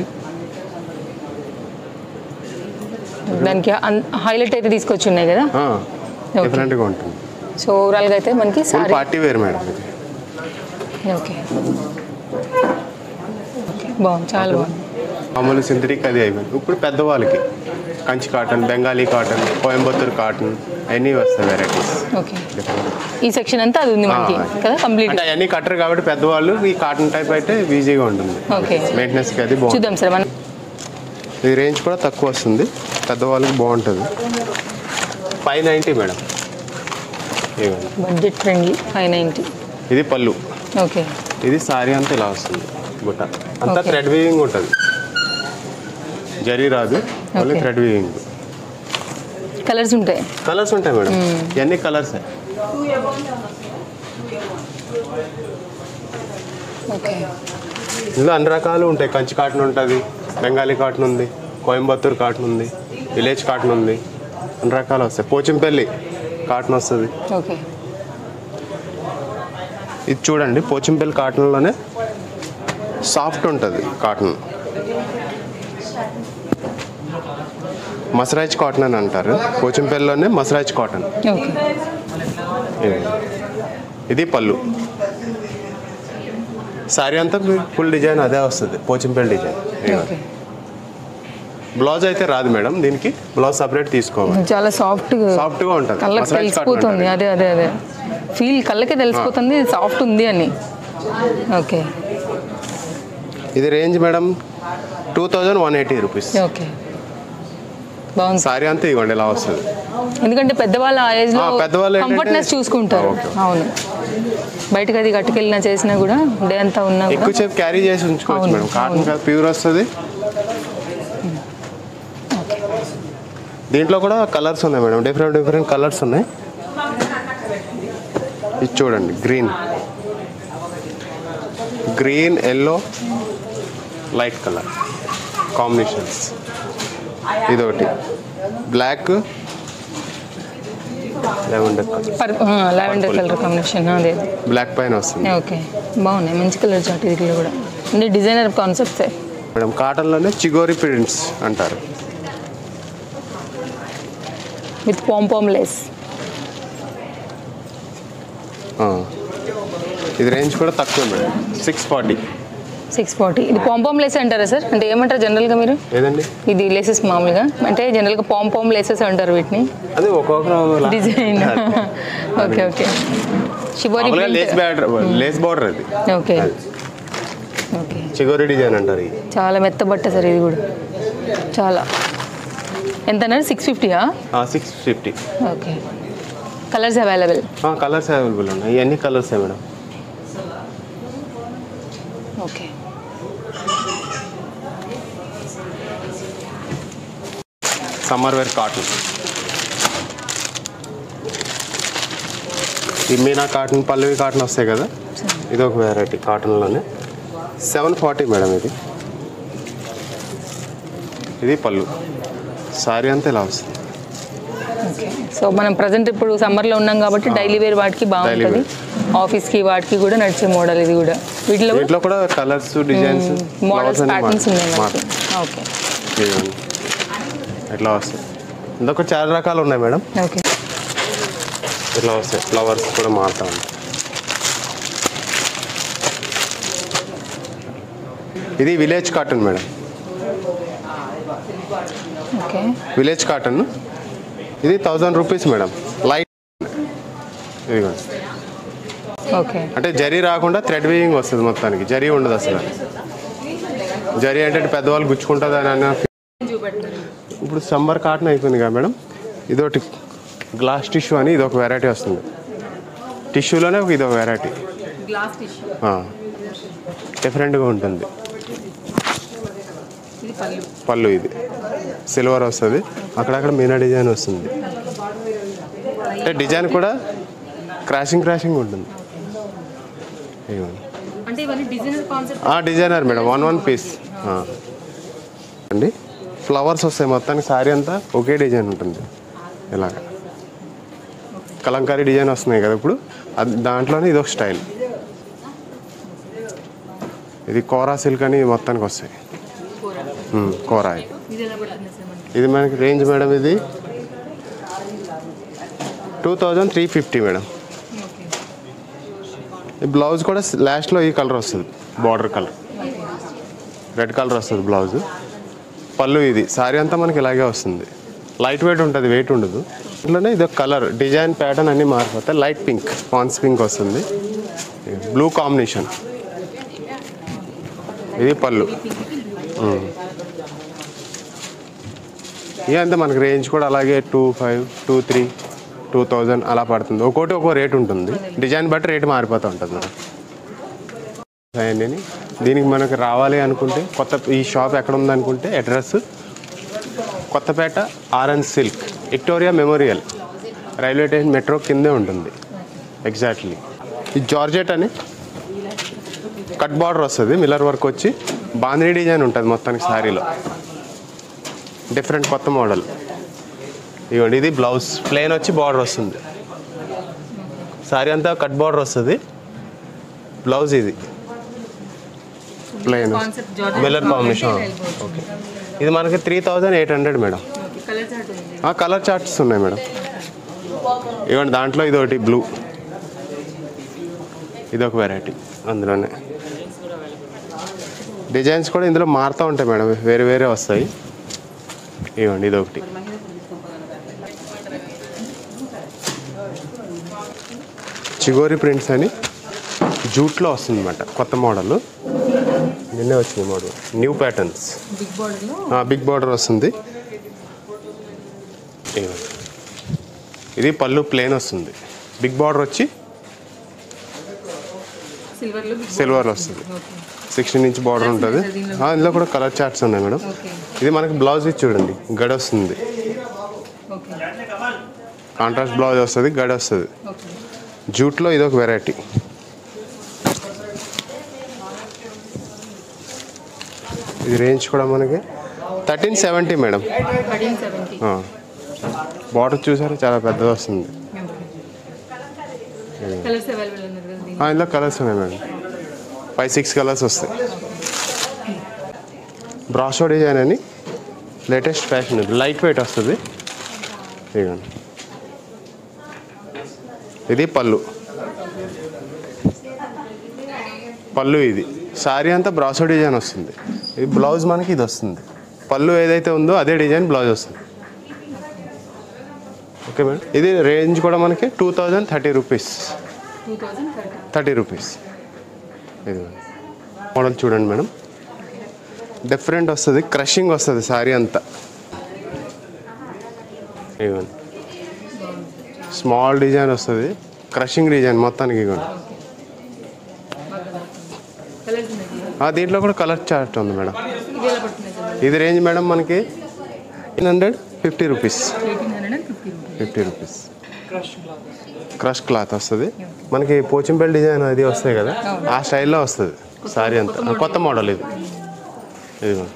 దానికి హైలైట్ అయితే తీసుకొచ్చి ఉన్నాయి కదా డిఫరెంట్గా ఉంటుంది సో ఓవరాల్గా అయితే మనకి full sari party wear madam ఇది ఓకే ఓకే బాగుంది చాలా బాగుంది మామూలు సింథటిక్ అది అయిపోయింది ఇప్పుడు పెద్దవాళ్ళకి Kanchi cotton Bengali cotton Coimbatore cotton అన్నీ వస్తాయి వెరైటీస్ ఓకే ఈ సెక్షన్ అంతా అది ఉంది మనకి ఆ. కదా కంప్లీట్ అంటే అవన్నీ కట్టరు కాబట్టి పెద్దవాళ్ళు ఈ కాటన్ టైప్ అయితే ఈజీగా ఉంటుంది ఓకే మెయింటెనెన్స్కి అది బాగుంటుంది చూద్దాం సార్ మనం ఈ రేంజ్ కూడా తక్కువ వస్తుంది పెద్దవాళ్ళకి బాగుంటుంది ఫైవ్ నైంటీ మేడం ఇవ్వండి బడ్జెట్ ఫ్రెండ్లీ ఫైవ్ నైంటీ ఇది పళ్ళు ఓకే ఇది సారీ అంతా ఇలా వస్తుంది బుట్ట అంతా Okay. థ్రెడ్ వీవింగ్ ఉంటుంది జరీ రాదు only Okay. Thread weaving colours ఉంటాయి కలర్స్ ఉంటాయి మేడం ఇవన్నీ కలర్స్ ఓకే ఇందులో అన్ని రకాలు ఉంటాయి కంచి కాటన్ ఉంటుంది బెంగాలీ కాటన్ ఉంది కోయంబత్తూర్ కాటన్ ఉంది విలేజ్ కాటన్ ఉంది అన్ని రకాలు వస్తాయి పోచంపల్లి కాటన్ వస్తుంది ఓకే ఇది చూడండి పోచంపల్లి కాటన్లోనే సాఫ్ట్ ఉంటుంది కాటన్ మసరాజ్ కాటన్ అని అంటారు పోచంపల్లిలోనే మసరాజ్ కాటన్ ఓకే ఇది. ఇది పళ్ళు సారీ అంతా ఫుల్ డిజైన్ అదే వస్తుంది పోచంపల్లి డిజైన్ ఇదిగో. ఓకే బ్లౌజ్ అయితే రాదు మేడం దీనికి బ్లౌజ్ సపరేట్ తీసుకోవాలి చాలా సాఫ్ట్ Soft గా ఉంటుంది. కళ్ళకి మసరాజ్ cotton తెలిసిపోతుంది అంటారు. అదే అదే అదే ఫీల్ కళ్ళకే తెలిసిపోతుంది సాఫ్ట్ ఉంది అని ఓకే ఇది range madam two thousand one eighty rupees okay బాగుంది సారీ అంతా ఇవ్వండి ఇలా వస్తుంది ఎందుకంటే పెద్దవాళ్ళ ఆ ఏజ్ లో ఆ, పెద్దవాళ్ళు ఏంటంటే- కంఫర్ట్నెస్ చూసుకుంటారు ఆ, ఓకే. అవును బయటకు అది కట్టుకెళ్ళినా చేసినా కూడా డే అంతా ఉన్నా ఎక్కువ కూడా సేపు క్యారీ చేసి ఉంచుకోవచ్చు అవును, మేడం కాటన్ అవును. కాదు ప్యూర్ వస్తుంది దీంట్లో కూడా కలర్స్ ఉన్నాయి మేడం డిఫరెంట్ డిఫరెంట్ కలర్స్ ఉన్నాయి ఇది చూడండి green green yellow light colour combinations ఇదొకటి black lavender colour lavender colour combination అదే బ్లాక్ పైన వస్తుంది ఓకే బాగున్నాయి మంచి కలర్ చాట్ ఇది కూడా అన్ని డిజైనర్ కాన్సెప్ట్సే మేడం కాటన్లోనే చిగోరి ప్రింట్స్ అంటారు విత్ పాంపామ్ లెస్ ఆ. ఇది రేంజ్ కూడా తక్కువ madam six forty six forty ఇది పాంపామ్ లెస్ అంటారా సార్ అంటే ఏమంటారు జనరల్గా మీరు ఏదండి ఇది లేసెస్ మామూలుగా అంటే జనరల్గా పాంపామ్ లేసెస్ అంటారు వీటిని అది ఒక్కొక్కరు డిజైన్ ఓకే ఓకే షిబోరి మామూలుగా లేస్ బ్యాటర్ లేస్ బార్డర్ అది ఓకే ఓకే చిగోరి డిజైన్ అంటారు ఇది చాలా మెత్త బట్ట సార్ ఇది కూడా చాలా ఎంత అన్నారు సిక్స్ ఫిఫ్టీయా six fifty okay colours available colours available ఉన్నాయి ఇవన్నీ colours madam okay summer wear cotton ఈ మీనా కాటన్ పల్లవి కాటన్ వస్తాయి కదా ఇది ఒక వెరైటీ కాటన్లోనే సెవెన్ ఫార్టీ మేడం ఇది ఇది పళ్ళు సారీ అంతా ఇలా వస్తుంది ఓకే సో మనం ప్రజెంట్ ఇప్పుడు సమ్మర్లో ఉన్నాం కాబట్టి డైలీ వేర్ వాటికి బాగుంటుంది ఆఫీస్కి వాటికి కూడా నడిచే మోడల్ ఇది కూడా వీటిలో కూడా దీంట్లో కూడా కలర్స్ డిజైన్స్ మోడల్స్ ప్యాటర్న్స్ ఉన్నాయి మనకి ఓకే ఇట్లా వస్తాయి ఇంకొక చాలా రకాలు ఉన్నాయి మేడం ఓకే ఇట్లా వస్తాయి ఫ్లవర్స్ కూడా మారుతూ ఉంటాయి ఇది village cotton madam okay village cotton ఇది థౌజండ్ రూపీస్ మేడం లైట్ ఇదిగోండి ఓకే అంటే జరీ రాకుండా థ్రెడ్ వీవింగ్ వస్తుంది మొత్తానికి జరీ ఉండదు అసలు జరీ అంటే పెద్దవాళ్ళు గుచ్చుకుంటుంది అని అన్న ఇప్పుడు సమ్మర్ కాటన్ అయిపోయింది కదా మేడం ఇదొకటి గ్లాస్ టిష్యూ అని ఇది ఒక వెరైటీ వస్తుంది టిష్యూలోనే ఒక ఇది ఒక వెరైటీ గ్లాస్ టిష్యూ డిఫరెంట్గా ఉంటుంది ఇది పళ్ళు పళ్ళు ఇది సిల్వర్ వస్తుంది అక్కడక్కడ మీనా డిజైన్ వస్తుంది అంటే డిజైన్ కూడా క్రాషింగ్ క్రాషింగ్ ఉంటుంది ఇదిగోండి. అంటే ఇవన్నీ డిజైనర్ కాన్సెప్ట్ ఆ designer madam one one piece అండి ఫ్లవర్స్ వస్తాయి మొత్తానికి సారీ అంతా ఒకే డిజైన్ ఉంటుంది ఇలాగ కలంకారీ డిజైన్ వస్తున్నాయి కదా ఇప్పుడు అది దాంట్లోనే ఇది ఒక స్టైల్ ఇది కోరా సిల్క్ అని మొత్తానికి వస్తాయి ఉమ్, కోరా ఇది. ఇది ఎలా పడుతుంది సార్ మనకి ఇది మనకి రేంజ్ మేడం ఇది two thousand three fifty madam okay ఈ బ్లౌజ్ కూడా లాస్ట్లో ఈ కలర్ వస్తుంది బార్డర్ కలర్ రెడ్ కలర్ వస్తుంది బ్లౌజ్ పళ్ళు ఇది సారీ అంతా మనకి ఇలాగే వస్తుంది లైట్ వెయిట్ ఉంటుంది వెయిట్ ఉండదు ఇట్లనే ఇది కలర్ డిజైన్ ప్యాటర్న్ అన్నీ మారిపోతాయి లైట్ పింక్ పాన్స్ పింక్ వస్తుంది బ్లూ కాంబినేషన్ ఇది పళ్ళు ఉమ్. ఇక అంతే మనకి రేంజ్ కూడా అలాగే two five two three two thousand అలా పడుతుంది ఒక్కోటి ఒక్కో రేట్ ఉంటుంది డిజైన్ బట్టి రేట్ మారిపోతూ ఉంటుంది మేడం అవన్నీ దీనికి మనకు రావాలి అనుకుంటే కొత్త ఈ షాప్ ఎక్కడ ఉందనుకుంటే address Kothapet orange silk Victoria memorial railway station metro కిందే ఉంటుంది ఎగ్జాక్ట్లీ ఇది జార్జెట్ అని కట్ బార్డర్ వస్తుంది మిల్లర్ వర్క్ వచ్చి బాంద్రీ డిజైన్ ఉంటుంది మొత్తానికి శారీలో డిఫరెంట్ కొత్త మోడల్ ఇదిగోండి ఇది బ్లౌజ్ ప్లెయిన్ వచ్చి బార్డర్ వస్తుంది శారీ అంతా కట్ బార్డర్ వస్తుంది బ్లౌజ్ ఇది plain Concept Georgette mirror combination okay ఇది మనకి three thousand eight hundred madam colour chart ఉంది కలర్ చార్ట్స్ ఉన్నాయి మేడం ఇవ్వండి దాంట్లో ఇది ఒకటి బ్లూ ఇది ఒక వెరైటీ అందులోనే డిజైన్స్ కూడా ఇందులో మారుతూ ఉంటాయి మేడం వేరే వేరే వస్తాయి ఇవ్వండి ఇది ఒకటి చిగోరి ప్రింట్స్ అని జూట్లో వస్తుంది అనమాట కొత్త మోడల్ నిన్నే వచ్చింది మోడల్ న్యూ ప్యాటర్న్స్ బిగ్ బార్డర్లో బిగ్ బార్డర్ వస్తుంది ఇదిగోండి. ఇది పళ్ళు ప్లేన్ వస్తుంది బిగ్ బార్డర్ వచ్చి సిల్వర్లో సిల్వర్ వస్తుంది సిక్స్టీన్ ఇంచ్ బార్డర్ ఉంటుంది ఆ, ఇందులో కూడా కలర్ చార్ట్స్ ఉన్నాయి మేడం ఓకే ఇది మనకి బ్లౌజ్ ఇచ్చి చూడండి గడ వస్తుంది ఓకే కాంట్రాస్ట్ బ్లౌజ్ వస్తుంది గడ వస్తుంది ఓకే జూట్లో ఇది ఒక వెరైటీ ఇది రేంజ్ కూడా మనకి thirteen seventy madam thirteen seventy border చూసారా చాలా పెద్దది వస్తుంది కలర్స్ అవైలబుల్ ఉన్నారు కదా దీనికి ఆ, ఇందులో కలర్స్ ఉన్నాయి మేడం ఫైవ్ సిక్స్ కలర్స్ వస్తాయి బ్రాషో డిజైన్ అని లేటెస్ట్ ఫ్యాషన్ ఇది లైట్ వెయిట్ వస్తుంది ఇదిగోండి ఇది పళ్ళు పళ్ళు ఇది సారీ అంతా బ్రాసో డిజైన్ వస్తుంది ఇది బ్లౌజ్ మనకి ఇది వస్తుంది పళ్ళు ఏదైతే ఉందో అదే డిజైన్ బ్లౌజ్ వస్తుంది ఓకే మేడం ఇది రేంజ్ కూడా మనకి two thousand thirty rupees two thousand thirty thirty rupees ఇది మోడల్ చూడండి మేడం డిఫరెంట్ వస్తుంది క్రషింగ్ వస్తుంది శారీ అంతా ఇవ్వండి స్మాల్ డిజైన్ వస్తుంది క్రషింగ్ డిజైన్ మొత్తానికి ఇవ్వండి కలర్స్ ఉన్నాయి ఆ, దీంట్లో కూడా కలర్ చార్ట్ ఉంది మేడం ఇది ఎలా పడుతుంది సార్ ఇది రేంజ్ మేడం మనకి eight hundred fifty rupees eighteen hundred and fifty rupees fifty rupees crush cloth వస్తుంది మనకి పోచింపల్లి డిజైన్ అది వస్తాయి కదా ఆ స్టైల్లో వస్తుంది సారీ అంతా కొత్త మోడల్ ఇది ఇదిగో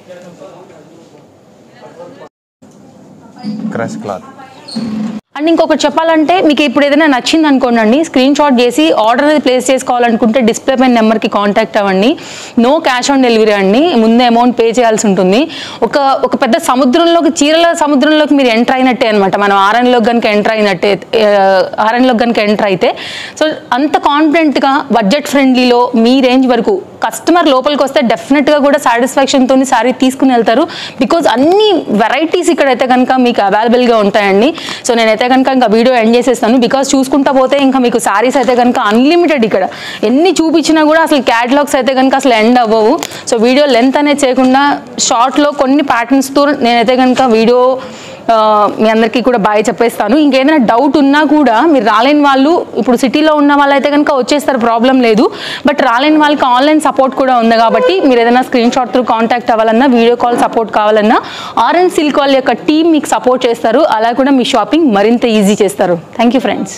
క్రష్ క్లాత్ అండ్ ఇంకొకటి చెప్పాలంటే మీకు ఇప్పుడు ఏదైనా నచ్చింది అనుకోండి స్క్రీన్ షాట్ చేసి ఆర్డర్ అనేది ప్లేస్ చేసుకోవాలనుకుంటే డిస్ప్లే పైన నెంబర్కి కాంటాక్ట్ అవ్వండి నో క్యాష్ ఆన్ డెలివరీ అండి ముందే అమౌంట్ పే చేయాల్సి ఉంటుంది ఒక ఒక పెద్ద సముద్రంలోకి చీరల సముద్రంలోకి మీరు ఎంటర్ అయినట్టే అనమాట మనం ఆర్ఎన్లోకి కనుక ఎంటర్ అయినట్టే ఆర్ఎన్లోకి కనుక ఎంటర్ అయితే సో అంత కాన్ఫిడెంట్గా బడ్జెట్ ఫ్రెండ్లీలో మీ రేంజ్ వరకు కస్టమర్ లోపలికి వస్తే డెఫినెట్గా కూడా సాటిస్ఫాక్షన్తో శారీ తీసుకుని వెళ్తారు బికాజ్ అన్ని వెరైటీస్ ఇక్కడైతే కనుక మీకు అవైలబుల్గా ఉంటాయండి సో నేనైతే కనుక ఇంకా వీడియో ఎండ్ చేసేస్తాను బికాజ్ చూసుకుంటా పోతే ఇంకా మీకు శారీస్ అయితే కనుక అన్లిమిటెడ్ ఇక్కడ ఎన్ని చూపించినా కూడా అసలు క్యాటలాగ్స్ అయితే కనుక అసలు ఎండ్ అవ్వవు సో వీడియో లెంత్ అనేది చేయకుండా షార్ట్లో కొన్ని ప్యాటర్న్స్తో నేనైతే కనుక వీడియో ఆ, మీ అందరికీ కూడా బాయ్ చెప్పేస్తాను ఇంకేదైనా డౌట్ ఉన్నా కూడా మీరు రాలేని వాళ్ళు ఇప్పుడు సిటీలో ఉన్న వాళ్ళైతే కనుక వచ్చేస్తారు ప్రాబ్లం లేదు బట్ రాలేని వాళ్ళకి ఆన్లైన్ సపోర్ట్ కూడా ఉంది కాబట్టి మీరు ఏదైనా స్క్రీన్ షాట్ త్రూ కాంటాక్ట్ అవ్వాలన్నా వీడియో కాల్ సపోర్ట్ కావాలన్నా ఆరెంజ్ సిల్క్ వాళ్ళ యొక్క టీం మీకు సపోర్ట్ చేస్తారు అలా కూడా మీ షాపింగ్ మరింత ఈజీ చేస్తారు thank you friends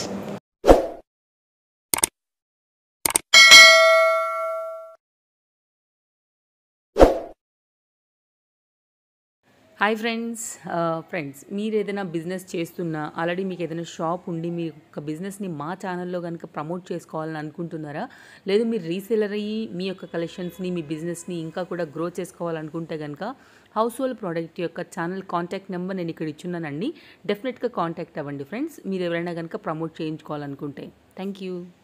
hi friends friends మీరు ఏదైనా బిజినెస్ చేస్తున్నా ఆల్రెడీ మీకు ఏదైనా షాప్ ఉండి మీ యొక్క బిజినెస్ని మా ఛానల్లో కనుక ప్రమోట్ చేసుకోవాలని అనుకుంటున్నారా లేదు మీరు రీసేలర్ అయ్యి మీ యొక్క కలెక్షన్స్ని మీ బిజినెస్ని ఇంకా కూడా గ్రో చేసుకోవాలనుకుంటే కనుక హౌస్ హోల్డ్ ప్రోడక్ట్ యొక్క ఛానల్ కాంటాక్ట్ నెంబర్ నేను ఇక్కడ ఇచ్చున్నానండి డెఫినెట్గా కాంటాక్ట్ అవ్వండి ఫ్రెండ్స్ మీరు ఎవరైనా కనుక ప్రమోట్ చేయించుకోవాలనుకుంటే థ్యాంక్ యూ